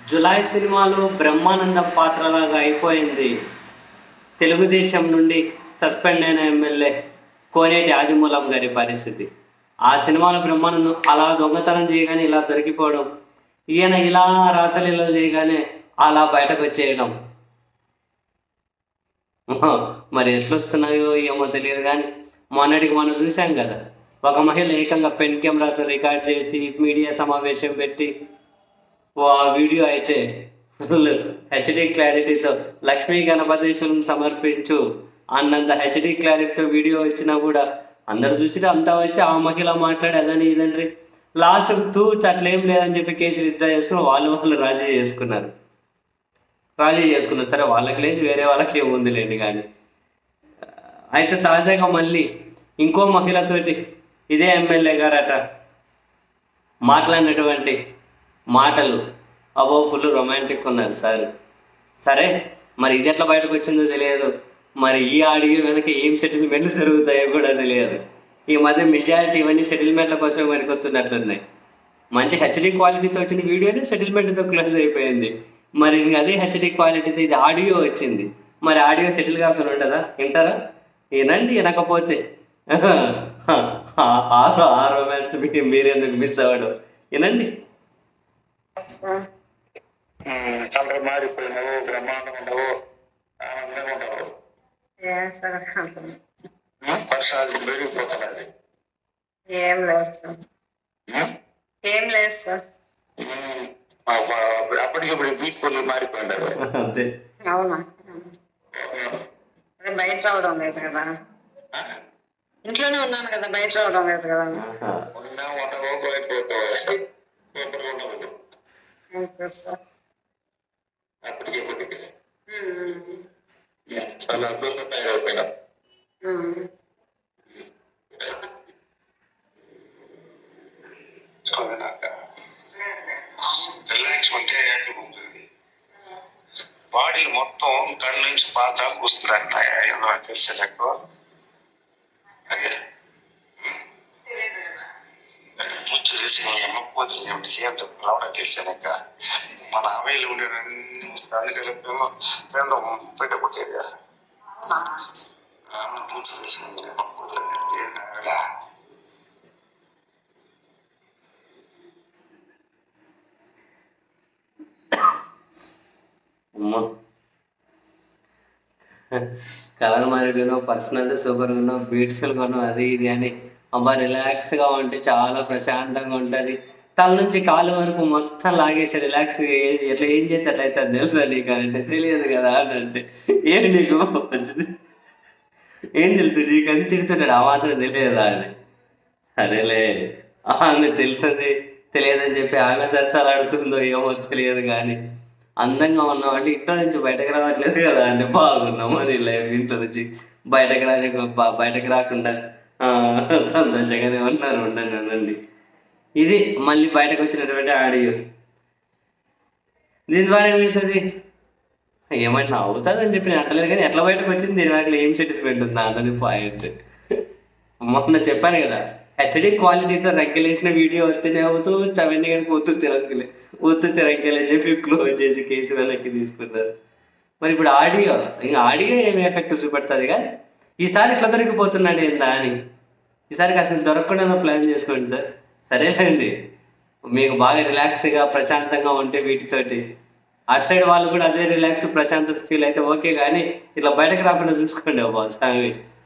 July సినిమాలో బ్రహ్మానందం పాత్రలాగా అయిపోయింది తెలుగుదేశం నుండి సస్పెండ్ అయిన ఎమ్మెల్యే కోనేటి ఆదిమూలం గారి పరిస్థితి ఆ సినిమాలో బ్రహ్మానందం అలా దొంగతనం చేయగానే ఇలా దొరికిపోవడం ఈయన ఇలా రాసలీలలు చేయగానే అలా బయటకు వచ్చేయడం మరి ఎట్లొస్తున్నాయో ఏమో తెలియదు కానీ మొన్నటికి మనం చూసాం కదా ఒక మహిళ ఏకంగా పెన్ కెమెరాతో రికార్డ్ చేసి మీడియా సమావేశం పెట్టి ఓ ఆ వీడియో అయితే ఫుల్ హెచ్డి క్లారిటీతో లక్ష్మీ గణపతి ఫిల్మ్ సమర్పించు అన్నంత హెచ్డి క్లారిటీతో వీడియో వచ్చినా కూడా అందరు చూసి అంతా వచ్చి ఆ మహిళ మాట్లాడి అదని ఇదండ్రి లాస్ట్ తూ అట్లేం లేదని చెప్పి కేసు విత్డ్రా చేసుకుని వాళ్ళు వాళ్ళు రాజీ చేసుకున్నారు రాజీ చేసుకున్నారు సరే వాళ్ళకి లేదు వేరే వాళ్ళకి ఏముందిలేండి కానీ అయితే తాజాగా మళ్ళీ ఇంకో మహిళతోటి ఇదే ఎమ్మెల్యే గారట మాట్లాడినటువంటి మాటలు అబో ఫుల్ రొమాంటిక్ ఉన్నారు సార్ సరే మరి ఇది ఎట్లా బయటకు వచ్చిందో తెలియదు మరి ఈ ఆడియో వెనక ఏం సెటిల్మెంట్లు జరుగుతాయో కూడా తెలియదు ఈ మధ్య మెజారిటీ ఇవన్నీ సెటిల్మెంట్ల కోసమే పనికొస్తున్నట్లున్నాయి మంచి హెచ్డి క్వాలిటీతో వచ్చిన వీడియోనే సెటిల్మెంట్తో క్లోజ్ అయిపోయింది మరి ఇంక అదే హెచ్డి క్వాలిటీతో ఇది ఆడియో వచ్చింది మరి ఆడియో సెటిల్ కాకుండా ఉంటుందా వింటారా వినండి వినకపోతే ఆ రొమాన్స్ మీరెందుకు మిస్ అవ్వడం వినండి కలర్ మారిపోయినావు బ్రహ్మాండం ఉండవు ఆనందంగా ఉండవు పర్సనాలిటీ పెరిగిపోతున్నది ఏం లేదు సార్ ఉమ్, ఏం లేదు సార్ ఉమ్, ఆ- ఆ- అప్పటికిప్పుడు బీట్ఫుల్ మారిపోయినారు అంతే అవునా అదే బయట రావడం లేదు కదా ఇంట్లోనే ఉన్నాను కదా బయట రావడం లేదు కదా ఆహా. ఉన్నా ఉండవు బయటపోతావు సూపర్ ఉండదు థ్యాంక్ యూ సార్ అప్పటికి ఇప్పటికి చాలా అద్భుతంగా తయారైపోయినా రిలాక్స్ ఉంటే యాక్టివ్ ఉంటుంది బాడీ మొత్తం కళ్ళు నుంచి పాత కూస్తుందంట ఏదో తెలిసేటట్టు అదే ముచ్చు చేసి అమ్మ పోతుంది ఏమిటి చేత రావడం తెలిసాక మన అవేలు ఉండేవన్నీ అందుకే రెండు పెట్ట కొట్టేది ముచ్చు చేసి అమ్మ పోతుంది ఏంటంటే అమ్మా కలర్ మారిపోయినావు పర్సనల్ సూపర్గా ఉన్నావు బ్యూటిఫుల్గా ఉన్నావు అది ఇది అని అబ్బా రిలాక్స్గా ఉంటే చాలా ప్రశాంతంగా ఉంటుంది తల నుంచి కాలు వరకు మొత్తం లాగేసి రిలాక్స్ ఎట్లా ఏం చేస్తే అట్లా అయితే తెలుసా నీకు అని అంటే తెలియదు కదా అని అంటే ఏం నీకు వచ్చింది ఏం తెలుసు నీకు అని తిడుతున్నాడు ఆ మాత్రం తెలియదా అని సరేలే ఆమె తెలుసది తెలియదని చెప్పి ఆమె సరసాలాడుతుందో ఏమో తెలియదు కానీ అందంగా ఉన్నాం అంటే ఇంట్లో నుంచి బయటకు రావట్లేదు కదా అంటే బాగున్నాం అని లైఫ్ ఇంట్లో నుంచి బయటకు రాని బ- బయటకు రాకుండా ఆ, సంతోషంగానే ఉన్నారు ఉండండి ఉండండి ఇది మళ్ళీ బయటకు వచ్చినటువంటి ఆడియో దీని ద్వారా ఏమవుతుంది ఏమంటే అవుతుందని చెప్పి నేను అంటలేదు కానీ ఎట్లా బయటకు వచ్చింది దీని వెనక ఏం సెటిల్మెంట్ ఉందా అన్నది పాయింట్ మొన్న చెప్పాను కదా హెచ్డి క్వాలిటీతో రంకెలేసిన వీడియో వస్తేనే అవుతూ చవెండి కనుక ఒత్తు తిరంకెలే ఒత్తు తిరంకెలే అని చెప్పి క్లోజ్ చేసి కేసు వెనక్కి తీసుకున్నారు మరి ఇప్పుడు ఆడియో ఇంకా ఆడియో ఏమి ఎఫెక్ట్ చూపెడుతుంది కానీ ఈసారి ఇట్లా దొరికిపోతున్నాడు ఏందా అని ఈసారి కాస్త దొరకకుండా ప్లాన్ చేసుకోండి సార్ సరేలేండి మీకు బాగా రిలాక్స్గా ప్రశాంతంగా ఉంటే వీటితోటి అటు సైడ్ వాళ్ళు కూడా అదే రిలాక్స్ ప్రశాంతత ఫీల్ అయితే ఓకే కానీ ఇట్లా బయటకు రాకుండా చూసుకోండి అబ్బా స్వామి